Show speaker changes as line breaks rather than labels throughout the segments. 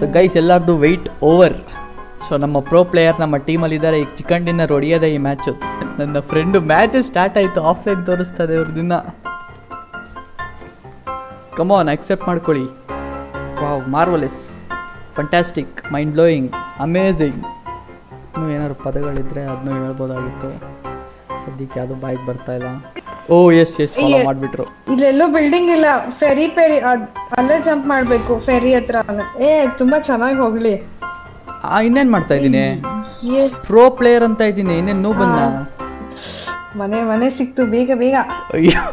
So guys ಎಲ್ಲರದು weight over so ನಮ್ಮ pro player ನಮ್ಮ ಟೀಮಲ್ಲಿ ಇದ್ದಾರೆ ಈಗ ಚಿಕನ್ ಡಿನ್ನರ್ ಹೊಡಿಯೋದೆ ಈ ಮ್ಯಾಚು ನನ್ನ ಫ್ರೆಂಡು ಮ್ಯಾಚ್ ಸ್ಟಾರ್ಟ್ ಆಯಿತು ಆಫ್ಲೈನ್ ತೋರಿಸ್ತದೆ ಅವ್ರ ದಿನ ಕಮಾನ್ ಅಕ್ಸೆಪ್ಟ್ ಮಾಡ್ಕೊಳ್ಳಿ wow marvellous fantastic mind blowing amazing ಇನ್ನೂ ಏನಾದ್ರು ಪದಗಳಿದ್ರೆ ಅದನ್ನೂ ಹೇಳ್ಬೋದಾಗಿತ್ತು ಸದ್ಯಕ್ಕೆ ಅದು ಬಾಯಿಗೆ ಬರ್ತಾ ಇಲ್ಲ ಓ ಎಸ್ ಎಸ್ ಫಾಲೋ ಮಾಡಿಬಿಟ್ರು
ಇಲ್ಲೆಲ್ಲೂ ಬಿಲ್ಡಿಂಗ್ ಇಲ್ಲ ಫೆರಿ ಫೆರಿ ಅಲ್ಲೇ ಜಂಪ್ ಮಾಡ್ಬೇಕು ಫೆರಿ ಹತ್ರ ಏ ತುಂಬಾ ಚೆನ್ನಾಗಿ ಹೋಗ್ಲಿ
ಆ ಇನ್ನೇನು ಮಾಡ್ತಾ ಇದ್ದೀನಿ
ಏ
ಪ್ರೋ ಪ್ಲೇಯರ್ ಅಂತ ಇದ್ದೀನಿ ಇನ್ನೇನು ನೂ ಬಂದ
ಮನೆ ಮನೆ ಸಿಕ್ತು ಬೇಗ ಬೇಗ
ಅಯ್ಯೋ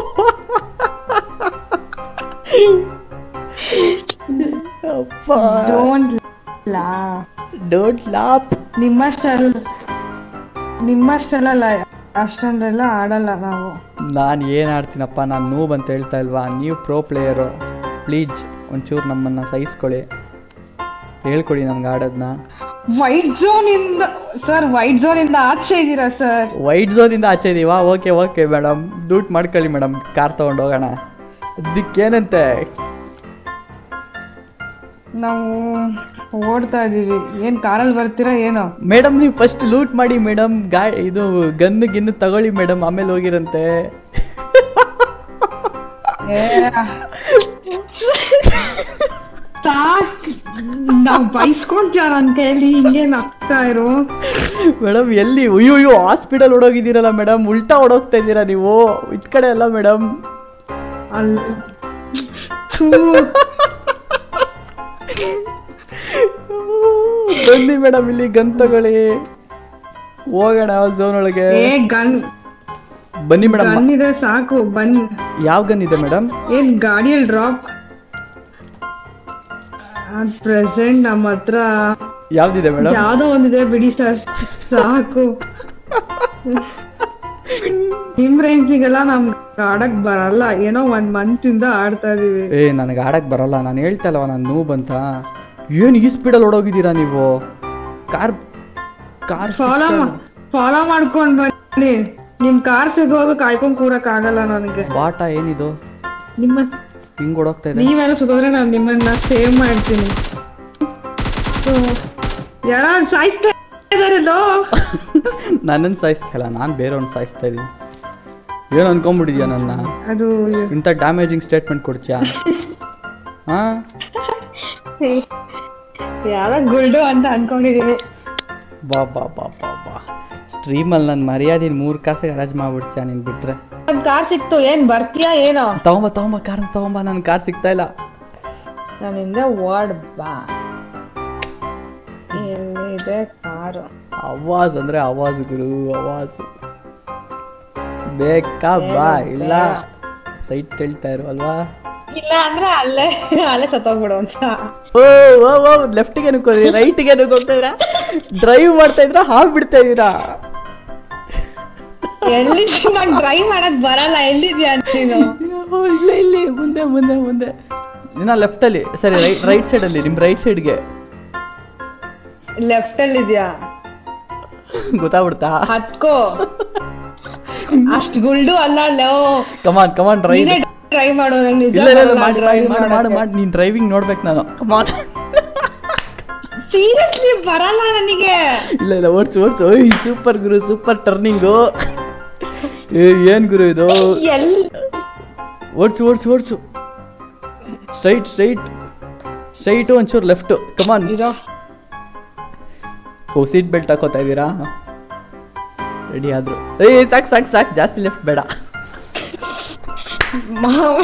ಅಪ್ಪ
ಡೋಂಟ್ ಲಾ
ಡೋಂಟ್ ಲಾಪ್
ನಿಮ್ಮಷ್ಟಲ್ಲ ನಿಮ್ಮಷ್ಟಲ್ಲ ಅಷ್ಟೊಂದೆಲ್ಲ ಆಡಲ್ಲ ನಾವು
ನಾನು ಏನು ಆಡ್ತೀನಪ್ಪ ನಾನು ನೂಬ್ ಅಂತ ಹೇಳ್ತಾ ಇಲ್ವಾ ನೀವು ಪ್ರೋ ಪ್ಲೇಯರು ಪ್ಲೀಸ್ ಒಂಚೂರು ನಮ್ಮನ್ನು ಸಹಿಸ್ಕೊಳ್ಳಿ ಹೇಳ್ಕೊಡಿ ನಮ್ಗೆ ಆಡೋದನ್ನ
ವೈಟ್ ಝೋನ್ ಇಂದ ಸರ್ ವೈಟ್ ಝೋನ್ ಇಂದ ಆಚೆ ಇದ್ದೀರಾ ಸರ್
ವೈಟ್ ಝೋನಿಂದ ಆಚೆ ಇದೀವಾ ಓಕೆ ಓಕೆ ಮೇಡಮ್ ಡೂಟ್ ಮಾಡ್ಕೊಳ್ಳಿ ಮೇಡಮ್ ಕಾರ್ ತೊಗೊಂಡು ಹೋಗೋಣ ಅದಕ್ಕೇನಂತೆ
ನಾವು ಓಡ್ತಾ ಇದೀವಿ ಏನ್ ಕಾರಲ್ಲಿ ಬರ್ತೀರಾ ಏನೋ
ಮೇಡಮ್ ನೀವು ಫಸ್ಟ್ ಲೂಟ್ ಮಾಡಿ ಮೇಡಮ್ ಗಾ ಇದು ಗನ್ನು ಗಿನ್ನು ತಗೊಳ್ಳಿ ಮೇಡಮ್ ಆಮೇಲೆ ಹೋಗಿರಂತೆ
ಏ, ಸಾಕ್ ನಾವ್ ಬೈಸ್ಕೊಂಡ್ಯಾರ ಅಂತ ಹೇಳಿ ಹಿಂಗೇನ್ ಆಗ್ತಾ ಇರೋ
ಮೇಡಮ್ ಎಲ್ಲಿ ಅಯ್ಯೋ ಅಯ್ಯೋ ಹಾಸ್ಪಿಟಲ್ ಓಡೋಗಿದ್ದೀರಲ್ಲ ಮೇಡಮ್ ಉಲ್ಟಾ ಓಡೋಗ್ತಾ ಇದ್ದೀರಾ ನೀವು ಇತ್ ಕಡೆ ಅಲ್ಲ ಮೇಡಮ್
ಅಲ್ಲ ಥೂ,
ಬನ್ನಿ ಮೇಡಮ್ ಇಲ್ಲಿ ಗನ್ ತಗೊಳ್ಳಿ ಹೋಗೋಣ ಝೋನ್ ಒಳಗೆ
ಏ ಗನ್
ಬನ್ನಿ ಮೇಡಮ್
ಗನ್ ಇದೆ ಸಾಕು ಬನ್ನಿ
ಯಾವ ಗನ್ ಇದೆ ಮೇಡಮ್
ಏನ್ ಗಾಡಿಯಲ್ಲಿ ಡ್ರಾಪ್ ಪ್ರೆಸೆಂಟ್ ನಮ್ಮ ಹತ್ರ
ಯಾವ್ದಿದೆ ಮೇಡಮ್
ಯಾವ್ದೋ ಒಂದಿದೆ ಬಿಡಿ ಸರ್ ಸಾಕು ನಿಮ್ ರೇಂಜಿಗೆಲ್ಲ ನಮ್ಗೆ ಆಡಕ್ ಬರಲ್ಲ ಏನೋ ಒಂದ್ ಮಂತ್ ಇಂದ ಆಡ್ತಾ ಇದೀವಿ
ಏ ನನಗೆ ಆಡಕ್ ಬರಲ್ಲ ನಾನು ಹೇಳ್ತಾ ಇಲ್ವಾ ನಾನು ನೂ ಬಂತ ಏನು ಈ ಸ್ಪೀಡಲ್ಲಿ ಓಡೋಗಿದ್ದೀರಾ ನೀವು ಕಾರ್ ಕಾರ್
ಫಾಲೋ ಫಾಲೋ ಮಾಡ್ಕೊಂಡ್ ಬನ್ನಿ ನಿಮ್ ಕಾರ್ ಸಿಗೋದು ಕಾಯ್ಕೊಂಡ್ ಕೂರಕ್ ಆಗಲ್ಲ ನನಗೆ
ಬಾಟ ಏನಿದು
ನಿಮ್ಮ
ಹಿಂಗ್ ಓಡೋಗ್ತಾ ಇದೆ
ನೀವೆಲ್ಲ ಸಿಗೋದ್ರೆ ನಾನು ನಿಮ್ಮನ್ನ ಸೇವ್ ಮಾಡ್ತೀನಿ ಯಾರು ಸಾಯ್ತಾ ಇದಾರಲ್ಲೋ
ನನ್ನನ್ನು ಸಾಯಿಸ್ತಿಲ್ಲ ನಾನು ಬೇರೆಯವ್ನ ಸಾಯಿಸ್ತಾ ಇದ್ದೀನಿ ಏನು ಅನ್ಕೊಂಬಿಟ್ಟಿದ್ಯಾ ನನ್ನ
ಅದು
ಇಂಥ ಡ್ಯಾಮೇಜಿಂಗ್ ಸ್ಟೇಟ್ಮೆಂಟ್ ಕೊಡ್ತೀಯಾ ಹಾಂ
ಯಾವ ಗುಲ್ಡು ಅಂತ ಅನ್ಕೊಂಡಿದೀವಿ
ಬಾ ಬಾ ಬಾ ಬಾ ಬಾ ಸ್ಟ್ರೀಮಲ್ಲಿ ನನ್ನ ಮರ್ಯಾದೆ ಮೂರು ಕಾಸಿಗೆ ಅರೇಂಜ್ ಮಾಡ್ಬಿಡ್ತೀಯ ನೀನು ಬಿಟ್ರೆ
ಒಂದ್ ಕಾರ್ ಸಿಕ್ತು ಏನ್ ಬರ್ತೀಯಾ ಏನೋ
ತಗೊಂಬ ತಗೊಂಬ ಕಾರ್ ತಗೊಂಬ ನನ್ನ ಕಾರ್ ಸಿಗ್ತಾ ಇಲ್ಲ
ನನ್ನಿಂದ ವರ್ಡ್ ಬಾ ಎಲ್ಲಿದೆ ಕಾರು
ಅವಾಜ್ ಅಂದ್ರೆ ಅವಾಜ್ ಗುರು ಅವಾಜ್ ಬೇಕಾ ಬಾ ಇಲ್ಲ ರೈಟ್ ಹೇಳ್ತಾ ಇರು ಅಲ್ವಾ
ಇಲ್ಲ ಅಂದ್ರೆ ಅಲ್ಲೇ ಅಲ್ಲೇ ಸತ್ತೋಗ್ಬಿಡು ಅಂತ
ಓ ಓ ಓ ಲೆಫ್ಟಿಗೆ ನುಗ್ಕೋದಿ ರೈಟಿಗೆ ನುಗ್ಗೋಗ್ತಾ ಇದ್ದೀರಾ ಡ್ರೈವ್ ಮಾಡ್ತಾ ಇದ್ದೀರಾ ಹಾಲ್ ಬಿಡ್ತಾ ಇದ್ದೀರಾ
ಎಲ್ಲಿ ನಂಗೆ ಡ್ರೈವ್ ಮಾಡಕ್ ಬರಲ್ಲ ಎಲ್ಲಿದ್ಯಾ ನೀನು
ಅಯ್ಯೋ, ಇಲ್ಲ ಇಲ್ಲಿ ಮುಂದೆ ಮುಂದೆ ಮುಂದೆ ಇನ್ನ ಲೆಫ್ಟಲ್ಲಿ ಸರಿ ರೈಟ್ ರೈಟ್ ಸೈಡಲ್ಲಿ ನಿಮ್ಮ ರೈಟ್ ಸೈಡ್ಗೆ
ಲೆಫ್ಟ್ ಅಲ್ಲಿ ಇದ್ಯಾ
ಗೊತ್ತಾಗ್ಬಿಡ್ತಾ
ಹತ್ಕೋ ಅಷ್ಟ್ ಗುಲ್ಡು ಅಲ್ಲ ಲೋ
ಕಮಾನ್ ಕಮಾನ್ ರೈಟ್
ನೀನೇ ಟ್ರೈ ಮಾಡು ನಂಗೆ
ಇಲ್ಲ ಇಲ್ಲ ಇಲ್ಲ, ಮಾಡಿ ಮಾಡಿ ಮಾಡಿ ಮಾಡಿ ಮಾಡಿ ನೀನು ಡ್ರೈವಿಂಗ್ ನೋಡ್ಬೇಕು ನಾನು ಕಮಾನ್
ಸೀರಿಯಸ್ಲಿ ಬರಲ್ಲ ನನಗೆ
ಇಲ್ಲ ಇಲ್ಲ ಓಡ್ಸು ಓಡ್ಸು ಓಯ್ ಸೂಪರ್ ಗುರು ಸೂಪರ್ ಟರ್ನಿಂಗು ಏ ಏನು ಗುರು ಇದು
ಎಲ್
ಓಡ್ಸು ಓಡ್ಸು ಓಡ್ಸು ಸ್ಟ್ರೈಟ್ ಸ್ಟ್ರೈಟ್ ಸ್ಟ್ರೈಟು ಒಂಚೂರು ಲೆಫ್ಟು ಕಮಾನ್
ಇರೋ
ಓ ಸೀಟ್ ಬೆಲ್ಟ್ ಹಾಕೋತಾ ಇದ್ದೀರಾ ರೆಡಿ ಆದ್ರು ಏ ಸಾಕು ಸಾಕು ಸಾಕು ಜಾಸ್ತಿ ಲೆಫ್ಟ್ ಬೇಡ
ಮಾವ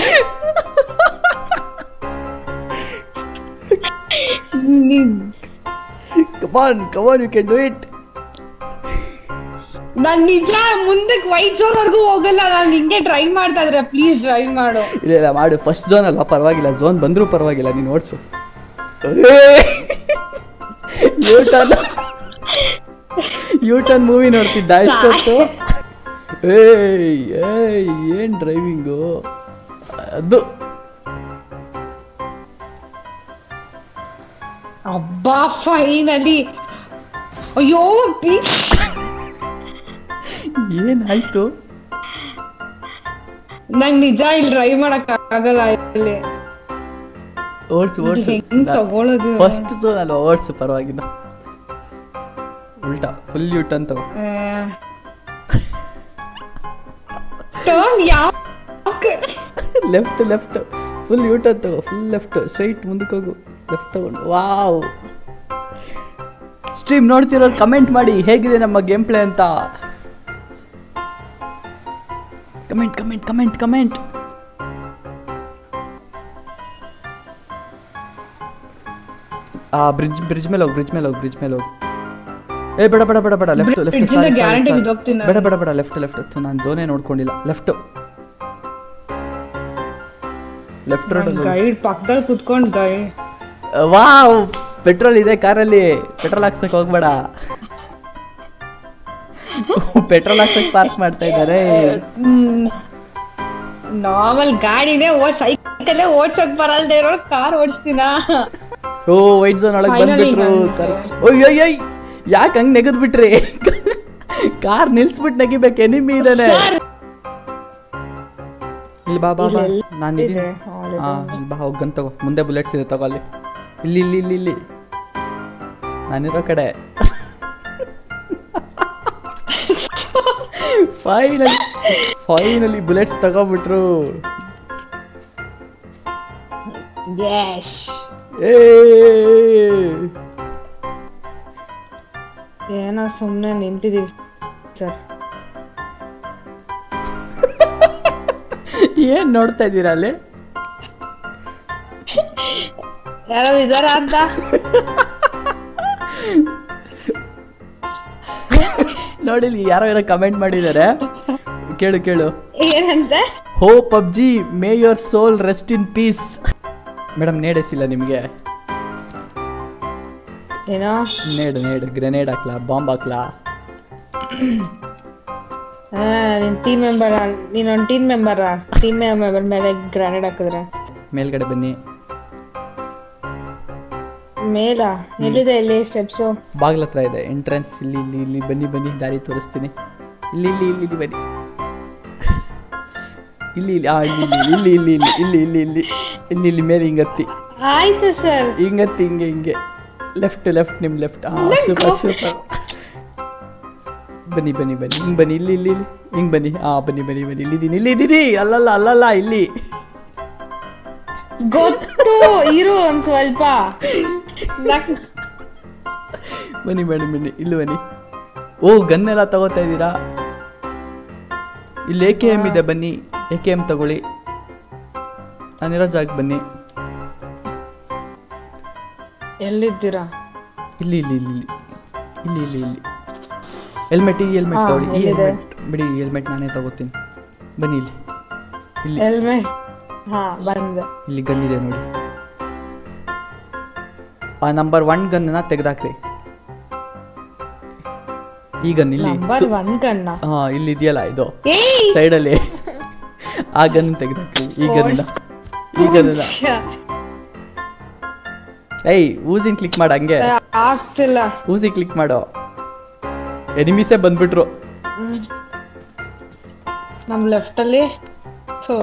ನೀನ್
come on come on you can do it
ನಾನ್ ನಿಜ ಮುಂದಕ್ಕೆ ವೈಟ್ ಝೋನ್ ವರ್ಗೂ ಹೋಗಲ್ಲ ನಾನು ಹಿಂಗೆ ಡ್ರೈವ್ ಮಾಡ್ತಾ ಇದ್ರೆ ಪ್ಲೀಸ್ ಡ್ರೈವ್ ಮಾಡು
ಇಲ್ಲ ಇಲ್ಲ ಮಾಡು ಫಸ್ಟ್ ಝೋನ್ ಅಲ್ವಾ ಪರವಾಗಿಲ್ಲ ಝೋನ್ ಬಂದರೂ ಪರವಾಗಿಲ್ಲ ನೀನು ಓಡಿಸು U turn U turn movie ನೋಡ್ತಿದ್ದ ಇಷ್ಟೊತ್ತು ಏಯ್ ಏಯ್ ಏನು ಡ್ರೈವಿಂಗು ಅದು
ಅಬ್ಬಾ ಫೈನಲಿ ಅಯ್ಯೋ ಪ್ಲೀಸ್
ಏನಾಯ್ತು
ನಂಗೆ ನಿಜ ಇಲ್ಲಿ ಡ್ರೈವ್ ಮಾಡಕ್ ಆಗಲ್ಲ ಇಲ್ಲಿ
ಓಡ್ಸು ಓಡ್ಸು
ಹೆಂಗ್ ತಗೊಳ್ಳೋದು
ಫಸ್ಟ್ ಝೋನ್ ಅಲ್ವಾ ಓಡ್ಸು ಪರವಾಗಿಲ್ಲ ಉಲ್ಟಾ ಫುಲ್ ಯೂ ಟರ್ನ್ ತಗೋ
ಟರ್ನ್ ಯಾವ
left left full U turn ತಗೋ ಫುಲ್ ಲೆಫ್ಟ್ ಸ್ಟ್ರೈಟ್ ಮುಂದಕ್ಕೆ ಹೋಗು ಲೆಫ್ಟ್ ತಗೊಂಡು ವಾವ್ ಸ್ಟ್ರೀಮ್ ನೋಡ್ತಿರೋರು ಕಮೆಂಟ್ ಮಾಡಿ ಹೇಗಿದೆ ನಮ್ಮ ಗೇಮ್ ಪ್ಲೇ ಅಂತ ಕಮೆಂಟ್ ಕಮೆಂಟ್ ಕಮೆಂಟ್ ಕಮೆಂಟ್ ಆ ಬ್ರಿಡ್ಜ್ ಬ್ರಿಡ್ಜ್ ಮೇಲೆ ಹೋಗಿ ಬ್ರಿಡ್ಜ್ ಮೇಲೆ ಹೋಗಿ ಬ್ರಿಡ್ಜ್ ಮೇಲೆ ಹೋಗಿ ಏ ಬೇಡ ಬೇಡ ಬೇಡ ಬೇಡ ಲೆಫ್ಟ್ ಲೆಫ್ಟ್
Bridge ಇಂದ guarantee ಬಿದ್ದೋಗ್ತೀನಿ ನಾನು.
ಬೇಡ ಬೇಡ ಬೇಡ ಲೆಫ್ಟ್ ಲೆಫ್ಟ್ ನಾನು ಝೋನೇ ನೋಡ್ಕೊಂಡಿಲ್ಲ ಲೆಫ್ಟ್ ಲೆಫ್ಟ್ ರೋಡಲ್ಲಿ
ಗೈಡ್ ಪಕ್ಕದಲ್ಲಿ ಕುತ್ಕೊಂಡ್ ಗೈಡ್
ವಾವ್ ಪೆಟ್ರೋಲ್ ಇದೆ ಕಾರಲ್ಲಿ ಪೆಟ್ರೋಲ್ ಹಾಕ್ಸಕ್ ಹೋಗ್ಬೇಡ ಪೆಟ್ರೋಲ್ ಹಾಕ್ಸಕ್ ಪಾರ್ಕ್ ಮಾಡ್ತಾ ಇದ್ದಾರೆ
ನಾರ್ಮಲ್ ಗಾಡಿನೇ ಓಡ್ ಸೈಕಲ್ಲೇ ಓಡ್ಸಕ್ ಬರಲ್ದೇ ಇರೋ ಕಾರ್ ಓಡಿಸ್ತೀನಾ
ಓ ವೈಟ್ ಝೋನ್ ಒಳಗೆ
Finally
ಬಂದ್ಬಿಟ್ರು
ಬಂತು.
ಕಾರ್ ಓಯ್ಯಯ್ಯಯ್ ಯಾಕೆ ಹಂಗ್ ನೆಗದ್ ಬಿಟ್ರಿ ಕಾರ್ ನಿಲ್ಸ್ಬಿಟ್ಟು ನೆಗಿಬೇಕು ಎನಿಮಿ ಇದಾನೆ ಇಲ್ಲಿ ಬಾ ಬಾ ಬಾ
ಇಲ್ಲಿ
ನಾನು ಇದೀನಿ
ಇದೆ, ಹೌದು.
ಹಾ ಇಲ್ಲಿ ಬಾ ಹೋಗ್ ಗನ್ ತಗೋ ಮುಂದೆ ಬುಲೆಟ್ಸ್ ಇದೆ ತಗೋ ಅಲ್ಲಿ ಇಲ್ಲಿ ಇಲ್ಲಿ ಇಲ್ಲಿ ಇಲ್ಲಿ ನಾನಿರೋ ಕಡೆ ಫೈನಲಿ ಫೈನಲಿ ಬುಲೆಟ್ಸ್ ತಗೋಬಿಟ್ರು
ಎಸ್
ಏ
ಏನೋ ಸುಮ್ನೆ ನಿಂತಿದೀವಿ ಸರ್
ಏನ್ ನೋಡ್ತಾ ಇದ್ದೀರಾ ಅಲ್ಲಿ
ಯಾರೋ ಇದಾರ ಅಂತ
ನೋಡಿ ಇಲ್ಲಿ ಯಾರೋ ಏನೋ ಕಮೆಂಟ್ ಮಾಡಿದ್ದಾರೆ ಕೇಳು ಕೇಳು
ಏನಂತ
ಹೋ PUBG may your soul rest in peace madam ನೇಡೆಸಿಲ್ಲ ನಿಮಗೆ
ಏನೋ
ನೇಡ್ ನೇಡ್ ಗ್ರೆನೇಡ್ ಹಾಕ್ಲಾ ಬಾಂಬ್ ಹಾಕ್ಲಾ
ಆ, ನಿನ್ ಟೀಮ್ ಮೆಂಬರ್ ನೀನ್ ಒಂದ್ ಟೀಮ್ ಮೆಂಬರ್ ಟೀಮ್ ಮೆಂಬರ್ ಮೇಲೆ ಗ್ರಾನೇಡ್ ಹಾಕಿದ್ರೆ
ಮೇಲ್ಗಡೆ ಬನ್ನಿ
ಮೇಲ ಎಲ್ಲಿದೆ ಇಲ್ಲಿ ಸ್ಟೆಪ್ಸು
ಬಾಗ್ಲ ಹತ್ರ ಇದೆ ಎಂಟ್ರೆನ್ಸ್ ಇಲ್ಲಿ ಇಲ್ಲಿ ಇಲ್ಲಿ ಬನ್ನಿ ಬನ್ನಿ ದಾರಿ ತೋರಿಸ್ತೀನಿ ಇಲ್ಲಿ ಇಲ್ಲಿ ಇಲ್ಲಿ ಇಲ್ಲಿ ಬನ್ನಿ ಇಲ್ಲಿ ಇಲ್ಲಿ ಆ ಇಲ್ಲಿ ಇಲ್ಲಿ ಇಲ್ಲಿ ಇಲ್ಲಿ ಇಲ್ಲಿ ಇಲ್ಲಿ ಇಲ್ಲಿ ಇಲ್ಲಿ ಇಲ್ಲಿ ಮೇಲೆ ಹಿಂಗತ್ತಿ
ಆಯ್ತು ಸರ್
ಹಿಂಗತ್ತಿ ಹಿಂಗೆ ಹಿಂಗೆ ಲೆಫ್ಟ್ ಲೆಫ್ಟ್ ನಿಮ್ ಲೆಫ್ಟ್ ಹಾ ಸೂಪರ್ ಸೂಪರ್ ಬನ್ನಿ ಬನ್ನಿ ಬನ್ನಿ ಹಿಂಗ್ ಬನ್ನಿ ಇಲ್ಲಿ ಇಲ್ಲಿ ಇಲ್ಲಿ ಹಿಂಗ್ ಬನ್ನಿ ಹಾ ಬನ್ನಿ ಬನ್ನಿ ಬನ್ನಿ ಇಲ್ಲಿದ್ದೀನಿ ಇಲ್ಲಿ ಇದ್ದೀನಿ ಅಲ್ಲಲ್ಲ ಅಲ್ಲಲ್ಲ ಇಲ್ಲಿ
ಗೊತ್ತು ಇರು ಒಂದ್ ಸ್ವಲ್ಪ ನಾಕ್-
ಬನ್ನಿ ಬನ್ನಿ ಬನ್ನಿ ಇಲ್ಲಿ ಬನ್ನಿ ಓ ಗನ್ ಎಲ್ಲ ತಗೋತಾ ಇದ್ದೀರಾ ಇಲ್ಲಿ ಎ ಕೆ ಎಮ್ ಇದೆ ಬನ್ನಿ ಎ ಕೆ ಎಮ್ ತಗೊಳ್ಳಿ ನಾನಿರೋ ಜಾಗಕ್ಕೆ ಬನ್ನಿ
ಎಲ್ಲಿದ್ದೀರಾ
ಇಲ್ಲಿ ಇಲ್ಲಿ ಇಲ್ಲಿ ಇಲ್ಲಿ ಇಲ್ಲಿ ಇಲ್ಲಿ ಇಲ್ಲಿ ಹೆಲ್ಮೆಟ್ ಈ ಹೆಲ್ಮೆಟ್
ಹಾ,
ತಗೊಳ್ಳಿ ಈ
ಎಲ್ಲಿದೆ?
ಹೆಲ್ಮೆಟ್ ಬಿಡಿ ಈ ಹೆಲ್ಮೆಟ್ ನಾನೇ ತಗೋತೀನಿ ಬನ್ನಿ ಇಲ್ಲಿ ಇಲ್ಲಿ
ಹೆಲ್ಮೆಟ್ ಹಾ ಬಂದೆ
ಇಲ್ಲಿ ಗನ್ ಇದೆ ನೋಡಿ ಆ ನಂಬರ್ ಒನ್ ಗನ್ನ ತೆಗ್ದಾಕ್ರಿ ಈ ಗನ್ ಇಲ್ಲಿ
ನಂಬರ್ ಒನ್ ಕಣ್ಣ
ಹಾ ಇಲ್ಲಿ ಇದೆಯಲ್ಲ ಇದು
ಏಯ್
ಸೈಡಲ್ಲಿ ಆ ಗನ್ ತೆಗ್ದಾಕ್ರಿ ಈ ಗನ್ನ ಈ ಗನ್ನ ಏಯ್ ಊಸಿನ್ ಕ್ಲಿಕ್ ಮಾಡ ಹಂಗೆ
ಆಗ್ತಿಲ್ಲ
ಊಸಿ ಕ್ಲಿಕ್ ಮಾಡೋ ಎನಿಮಿಸೇ ಬಂದ್ಬಿಟ್ರು
ಹ್ಮ್. ನಮ್ ಲೆಫ್ಟ್ ಅಲ್ಲಿ ಸೊ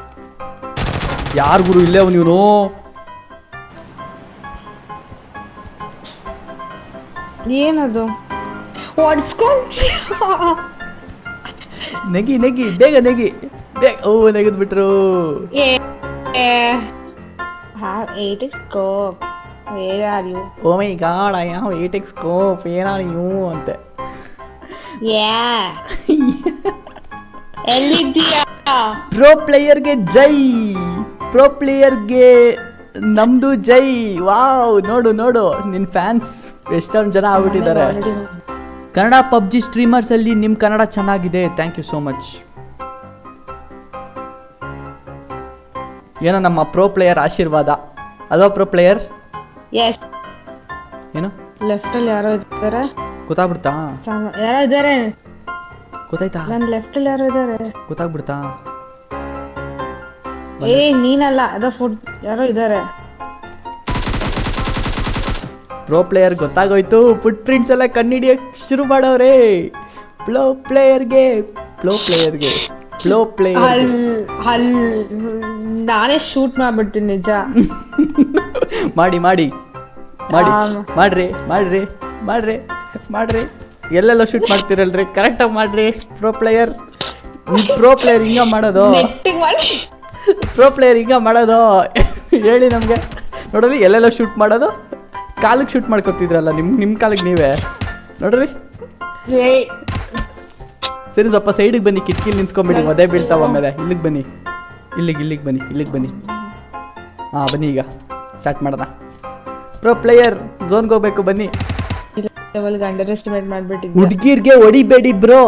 ಯಾರ್ ಗುರು ಇಲ್ಲೇ ಅವ್ನು ಇವನು
ಏನದು ಹೊಡ್ಸ್ಕೊಂಡ್
ನೆಗಿ ನೆಗಿ ಬೇಗ ನೆಗಿ ಬೇಗ ಓ ನೆಗೆದ್ ಬಿಟ್ರು
eight scope where are you
oh my god I ಯಾವ ಏಟೆಕ್ ಸ್ಕೋಪ್ ಏನಾ ನೀವು ಅಂತೆ
ಯಾ ಎಲ್ಲಿದ್ದೀಯಾ
ಪ್ರೋ ಪ್ಲೇಯರ್ಗೆ ಜೈ ಪ್ರೋ ಪ್ಲೇಯರ್ಗೆ ನಮ್ದು ಜೈ ವಾವ್ ನೋಡು ನೋಡು ನಿನ್ ಫ್ಯಾನ್ಸ್ ಎಷ್ಟೊಂದು ಜನ ಆಗ್ಬಿಟ್ಟಿದ್ದಾರೆ ಕನ್ನಡ ಪಬ್ಜಿ ಸ್ಟ್ರೀಮರ್ಸ್ ಅಲ್ಲಿ ನಿಮ್ ಕನ್ನಡ ಚೆನ್ನಾಗಿದೆ ಥ್ಯಾಂಕ್ ಯು ಸೋ ಮಚ್ ಏನೋ ನಮ್ಮ ಪ್ರೋ ಪ್ಲೇಯರ್ ಆಶೀರ್ವಾದ ಅಲ್ವಾ ಪ್ರೋ ಪ್ಲೇಯರ್
ಎಸ್
ಏನು
ಲೆಫ್ಟ್ ಅಲ್ಲಿ ಯಾರೋ ಇದ್ದಾರೆ
ಗೊತ್ತಾಗ್ಬಿಡ್ತಾ
ಸಮ- ಯಾರೋ ಇದ್ದಾರೆ
ಗೊತ್ತಾಯ್ತಾ
ನನ್ ಲೆಫ್ಟ್ ಅಲ್ಲಿ ಯಾರೋ ಇದ್ದಾರೆ
ಗೊತ್ತಾಗ್ಬಿಡ್ತಾ
ಏ ನೀನಲ್ಲ ಅದ ಫುಡ್ ಯಾರೋ ಇದ್ದಾರೆ
ಪ್ರೋ ಪ್ಲೇಯರ್ ಗೊತ್ತಾಗೋಯ್ತು ಫುಟ್ ಪ್ರಿಂಟ್ಸ್ ಎಲ್ಲ ಕಣ್ಣಿಡಿಯಕ್ ಶುರು ಮಾಡವ್ರೆ ಪ್ಲೋ ಪ್ಲೇಯರ್ಗೆ ಪ್ಲೋ ಪ್ಲೇಯರ್ಗೆ ಪ್ಲೋ ಪ್ಲೇಯರ್
ಹಲ್ ಹಲ್ ನಾನೇ ಶೂಟ್ ಮಾಡ್ಬಿಡ್ತೀನಿ ನಿಜ
ಮಾಡಿ ಮಾಡಿ ಮಾಡಿ
ಆಮ್.
ಮಾಡ್ರಿ ಮಾಡ್ರಿ ಮಾಡ್ರಿ ಮಾಡ್ರಿ ಎಲ್ಲೆಲ್ಲ ಶೂಟ್ ಮಾಡ್ತಿರಲ್ರಿ ಕರೆಕ್ಟಾಗಿ ಮಾಡ್ರಿ ಪ್ರೋ ಪ್ಲೇಯರ್ ಪ್ರೋ ಪ್ಲೇಯರ್ ಹಿಂಗ ಮಾಡೋದು
ನೆಟ್ಟಿಗೆ ಮಾಡಿ
ಪ್ರೋ ಪ್ಲೇಯರ್ ಹಿಂಗ ಮಾಡೋದು ಹೇಳಿ ನಮಗೆ ನೋಡ್ರಿ ಎಲ್ಲೆಲ್ಲ ಶೂಟ್ ಮಾಡೋದು ಕಾಲಿಗೆ ಶೂಟ್ ಮಾಡ್ಕೊತಿದ್ರಲ್ಲ ನಿಮ್ಮ ನಿಮ್ಮ ಕಾಲಿಗೆ ನೀವೇ ನೋಡ್ರಿ
ಏಯ್
ಸರಿ ಸ್ವಲ್ಪ ಸೈಡಿಗೆ ಬನ್ನಿ ಕಿಟಕಿಲಿ ನಿಂತ್ಕೊಂಬಿಡಿ ಒದೆ ಬೀಳ್ತಾವ ಆಮೇಲೆ ಇಲ್ಲಿಗೆ ಬನ್ನಿ ಇಲ್ಲಿಗೆ ಇಲ್ಲಿಗೆ ಬನ್ನಿ ಇಲ್ಲಿಗೆ ಬನ್ನಿ ಹಾಂ ಬನ್ನಿ ಈಗ ಸ್ಟಾರ್ಟ್ ಮಾಡೋಣ ಪ್ರೋ ಪ್ಲೇಯರ್ ಝೋನ್ಗೆ ಹೋಗ್ಬೇಕು ಬನ್ನಿ
ಲೆವೆಲ್ಗೆ ಅಂಡರ್ ಎಸ್ಟಿಮೇಟ್ ಮಾಡ್ಬಿಟ್ಟಿದ್ದೆ
ಹುಡ್ಗಿರ್ಗೆ ಹೊಡಿಬೇಡಿ ಬ್ರೋ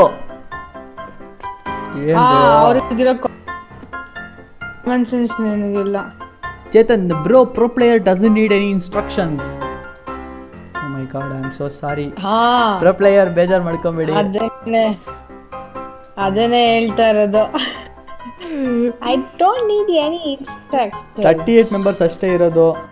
ಏನ್
ಆ
bro?
ಅವ್ರಿಗಿರೋ ಕಾಮನ್ ಸೆನ್ಸ್ ನಿನಗಿಲ್ಲ
Chetan bro pro player doesn't need any instructions my god I am so sorry
ಹಾ
ಪ್ರೋ ಪ್ಲೇಯರ್ ಬೇಜಾರ್ ಮಾಡ್ಕೊಂಬೇಡಿ
ಅದೇನೆ ಅದೇನೆ ಹೇಳ್ತಾ ಇರೋದು I don't need any instruction
thirty eight members ಅಷ್ಟೇ ಇರೋದು